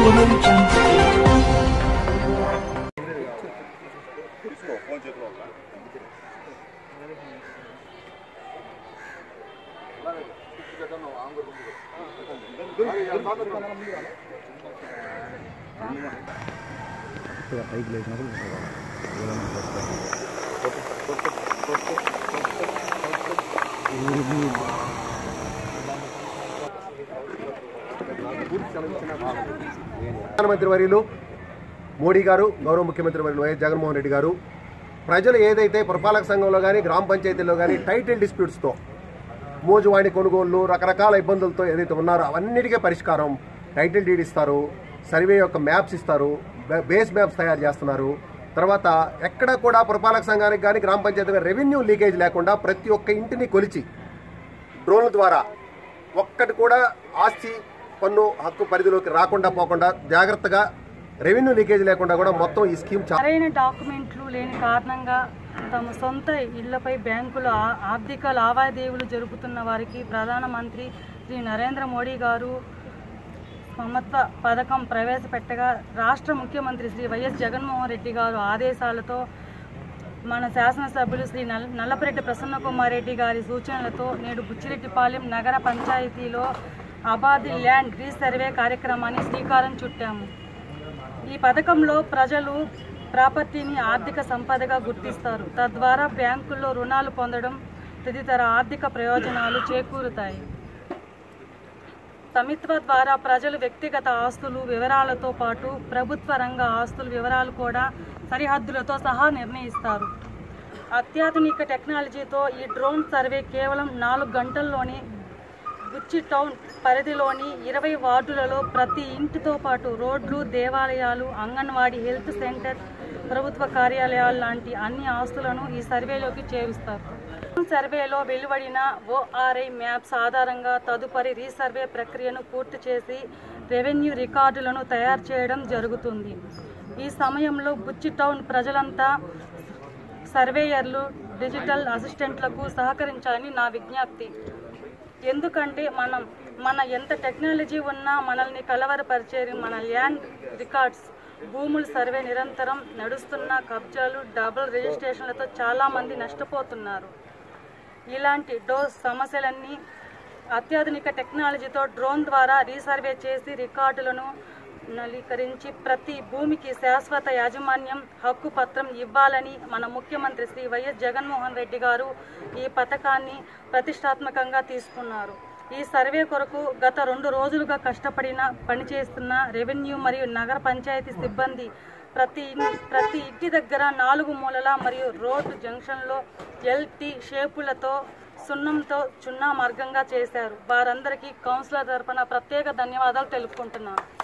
Audio Jungle. ప్రధానమంత్రి వర్యులు మోడీ గారు గౌరవ ముఖ్యమంత్రి వర్యులు వైఎస్ జగన్మోహన్ రెడ్డి గారు ప్రజలు ఏదైతే పురపాలక సంఘంలో కానీ గ్రామ పంచాయతీల్లో కానీ టైటిల్ డిస్ప్యూట్స్తో మోజువాణి కొనుగోళ్లు రకరకాల ఇబ్బందులతో ఏదైతే ఉన్నారో అవన్నిటికీ పరిష్కారం టైటిల్ డీడ్ ఇస్తారు సర్వే యొక్క మ్యాప్స్ ఇస్తారు బే- బేస్ మ్యాప్స్ తయారు చేస్తున్నారు తర్వాత ఎక్కడ కూడా పురపాలక సంఘానికి కానీ గ్రామ పంచాయతీ రెవెన్యూ లీకేజ్ లేకుండా ప్రతి ఒక్క ఇంటిని కొలిచి డ్రోన్ల ద్వారా ఒక్కటి కూడా ఆస్తి పన్ను హక్కు పరిధిలోకి రాకుండా పోకుండా జాగ్రత్తగా రెవెన్యూ లీకేజ్ లేకుండా కూడా మొత్తం ఈ స్కీమ్ చాలా సరైన డాక్యుమెంట్లు లేని కారణంగా తమ సొంత ఇళ్లపై బ్యాంకులు ఆ- ఆర్థిక లావాదేవీలు జరుపుతున్న వారికి ప్రధానమంత్రి శ్రీ నరేంద్ర మోడీ గారు మమత్వ పథకం ప్రవేశపెట్టగా రాష్ట్ర ముఖ్యమంత్రి శ్రీ వైఎస్ జగన్మోహన్ రెడ్డి గారు ఆదేశాలతో మన శాసనసభ్యులు శ్రీ నల్ నల్లపరెడ్డి ప్రసన్న కుమార్ రెడ్డి గారి సూచనలతో నేడు బుచ్చిరెడ్డిపాలెం నగర పంచాయతీలో అబాది ల్యాండ్ రీసర్వే కార్యక్రమాన్ని శ్రీకారం చుట్టాము ఈ పథకంలో ప్రజలు ప్రాపర్టీని ఆర్థిక సంపదగా గుర్తిస్తారు తద్వారా బ్యాంకుల్లో రుణాలు పొందడం తదితర ఆర్థిక ప్రయోజనాలు చేకూరుతాయి సమిత్వ ద్వారా ప్రజలు వ్యక్తిగత ఆస్తులు వివరాలతో పాటు ప్రభుత్వ రంగ ఆస్తుల వివరాలు కూడా సరిహద్దులతో సహా నిర్ణయిస్తారు అత్యాధునిక టెక్నాలజీతో ఈ డ్రోన్ సర్వే కేవలం నాలుగు గంటల్లోనే బుచ్చి టౌన్ పరిధిలోని ఇరవై వార్డులలో ప్రతి ఇంటితో పాటు రోడ్లు దేవాలయాలు అంగన్వాడీ హెల్త్ సెంటర్ ప్రభుత్వ కార్యాలయాలు లాంటి అన్ని ఆస్తులను ఈ సర్వేలోకి చేరుస్తారు సర్వేలో వెలువడిన ఓఆర్ఐ మ్యాప్స్ ఆధారంగా తదుపరి రీసర్వే ప్రక్రియను పూర్తి చేసి రెవెన్యూ రికార్డులను తయారు చేయడం జరుగుతుంది ఈ సమయంలో బుచ్చి టౌన్ ప్రజలంతా సర్వేయర్లు డిజిటల్ అసిస్టెంట్లకు సహకరించాలని నా విజ్ఞప్తి ఎందుకంటే మనం మన ఎంత టెక్నాలజీ ఉన్నా మనల్ని కలవరపరిచేది మన ల్యాండ్ రికార్డ్స్ భూముల సర్వే నిరంతరం నడుస్తున్న కబ్జాలు డబుల్ రిజిస్ట్రేషన్లతో చాలామంది నష్టపోతున్నారు ఇలాంటి డోస్ సమస్యలన్నీ అత్యాధునిక టెక్నాలజీతో డ్రోన్ ద్వారా రీసర్వే చేసి రికార్డులను నవీకరించి ప్రతి భూమికి శాశ్వత యాజమాన్యం హక్కు పత్రం ఇవ్వాలని మన ముఖ్యమంత్రి శ్రీ వైఎస్ జగన్మోహన్ రెడ్డి గారు ఈ పథకాన్ని ప్రతిష్టాత్మకంగా తీసుకున్నారు ఈ సర్వే కొరకు గత రెండు రోజులుగా కష్టపడిన పనిచేస్తున్న రెవెన్యూ మరియు నగర పంచాయతీ సిబ్బంది ప్రతి ఇన్- ప్రతి ఇంటి దగ్గర నాలుగు మూలల మరియు రోడ్డు జంక్షన్లో ఎల్టీ షేపులతో సున్నంతో చున్నా మార్గంగా చేశారు వారందరికీ కౌన్సిలర్ తరపున ప్రత్యేక ధన్యవాదాలు తెలుపుకుంటున్నాను